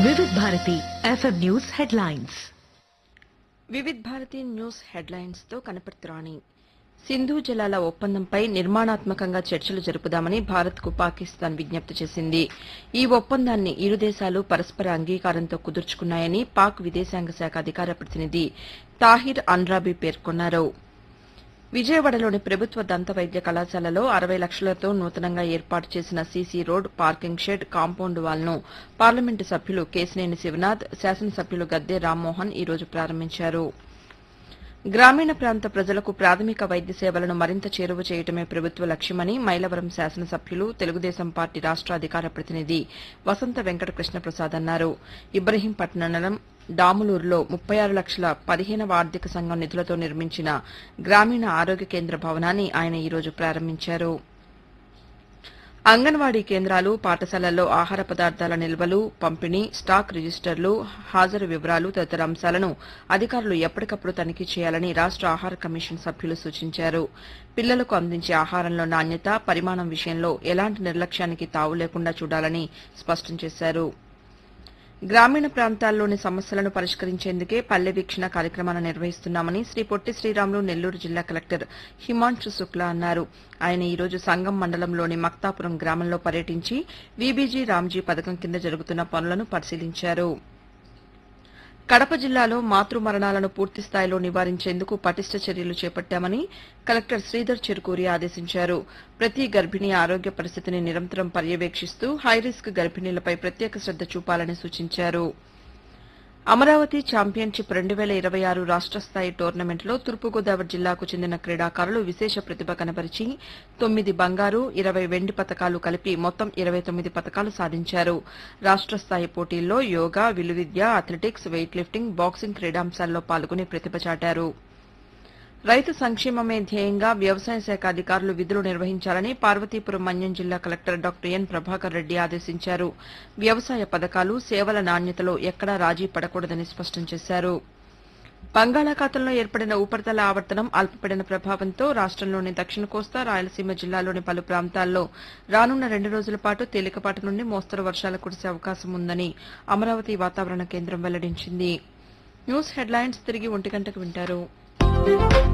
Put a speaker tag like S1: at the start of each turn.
S1: వివిధ Bharati FM news headlines
S2: Vividh Bharati news headlines తో కనపడుతురాణి సింధు జలాల ఒప్పందంపై నిర్మాణాత్మకంగా చర్చలు జరుపుదామని భారత్ కు పాకిస్తాన్ విజ్ఞప్తి చేసింది ఈ ఒప్పందాన్ని ఇరు దేశాలు పరస్పర అంగీకారంతో కుదుర్చుకున్నాయని పాక్ విదేశాంగ శాఖ అధికార ప్రతినిధి తాహిర్ అన్రాబీ పేర్కొన్నారు విజయవాడలోని ప్రభుత్వ దంత వైద్య కళాశాలలో అరవై లక్షలతో నూతనంగా ఏర్పాటు చేసిన CC road parking shed compound వాల్ను పార్లమెంటు సభ్యులు కేశినేని శివనాథ్ శాసనసభ్యులు గద్దె రామ్మోహన్ ఈ రోజు ప్రారంభించారు గ్రామీణ ప్రాంత ప్రజలకు ప్రాథమిక వైద్య సేవలను మరింత చేరువ చేయటమే ప్రభుత్వ లక్ష్యమని మైలవరం శాసనసభ్యులు తెలుగుదేశం పార్టీ రాష్ట అధికార ప్రతినిధి వసంత వెంకట కృష్ణప్రసాద్ అన్నారు ఇబ్రహీంపట్నం డాములూరులో ముప్పై ఆరు లక్షల పదిహేనవ ఆర్థిక సంఘం నిధులతో నిర్మించిన గ్రామీణ ఆరోగ్య కేంద్ర భవనాన్ని ఆయన ఈ రోజు ప్రారంభించారు అంగన్వాడీ కేంద్రాలు పాఠశాలల్లో ఆహార పదార్థాల నిల్వలు పంపిణీ స్టాక్ రిజిస్టర్లు హాజరు వివరాలు తదితర అంశాలను అధికారులు ఎప్పటికప్పుడు తనిఖీ చేయాలని రాష్ట ఆహార కమిషన్ సభ్యులు సూచించారు పిల్లలకు అందించే ఆహారంలో నాణ్యత పరిమాణం విషయంలో ఎలాంటి నిర్లక్ష్యానికి తావు లేకుండా చూడాలని స్పష్టం చేశారు గ్రామీణ ప్రాంతాల్లోని సమస్యలను పరిష్కరించేందుకే పల్లె వీక్షణ కార్యక్రమాన్ని నిర్వహిస్తున్నామని శ్రీ పొట్టి శ్రీరాములు నెల్లూరు జిల్లా కలెక్టర్ హిమాంశు శుక్లా అన్నారు ఆయన ఈ రోజు సంగం మండలంలోని మక్తాపురం గ్రామంలో పర్యటించి వీబీజీ రామ్జీ పథకం కింద జరుగుతున్న పనులను పరిశీలించారు కడప జిల్లాలో మాతృ మరణాలను పూర్తి స్థాయిలో నివారించేందుకు పటిష్ట చర్యలు చేపట్టామని కలెక్టర్ శ్రీధర్ చెరుకూరి ఆదేశించారు ప్రతి గర్భిణీ ఆరోగ్య పరిస్థితిని నిరంతరం పర్యవేక్షిస్తూ హైరిస్క్ గర్భిణీలపై ప్రత్యేక శ్రద్ద చూపాలని సూచించారు అమరావతి ఛాంపియన్షిప్ రెండు వేల ఇరవై ఆరు రాష్ట స్థాయి టోర్నమెంట్లో తూర్పుగోదావరి జిల్లాకు చెందిన క్రీడాకారులు విశేష ప్రతిభ కనబరిచి తొమ్మిది బంగారు ఇరవై వెండి పతకాలు కలిపి మొత్తం ఇరవై తొమ్మిది పతకాలు సాధించారు రాష్ట స్థాయి పోటీల్లో యోగా విలువిద్య అథ్లెటిక్స్ వెయిట్ లిఫ్టింగ్ బాక్సింగ్ క్రీడాంశాల్లో పాల్గొని ప్రతిభ చాటారు రైతు సంక్షేమమే ధ్యేయంగా వ్యవసాయ శాఖ అధికారులు విధులు నిర్వహించాలని పార్వతీపురం మన్యం జిల్లా collector doctor N Prabhakar Reddy ఆదేశించారు వ్యవసాయ పథకాలు సేవల నాణ్యతలో ఎక్కడా రాజీ పడకూడదని స్పష్టం చేశారు బంగాళాఖాతంలో ఏర్పడిన ఉపరితల ఆవర్తనం అల్పపడిన ప్రభావంతో రాష్టంలోని దక్షిణ కోస్తా రాయలసీమ జిల్లాలోని పలు ప్రాంతాల్లో రానున్న రెండు రోజుల పాటు తేలికపాటి నుండి మోస్తరు వర్షాలు కురిసే అవకాశం ఉందని అమరావతి వాతావరణ కేంద్రం వెల్లడించింది న్యూస్ హెడ్లైన్స్ తిరిగి ఒంటి గంటకు వింటారు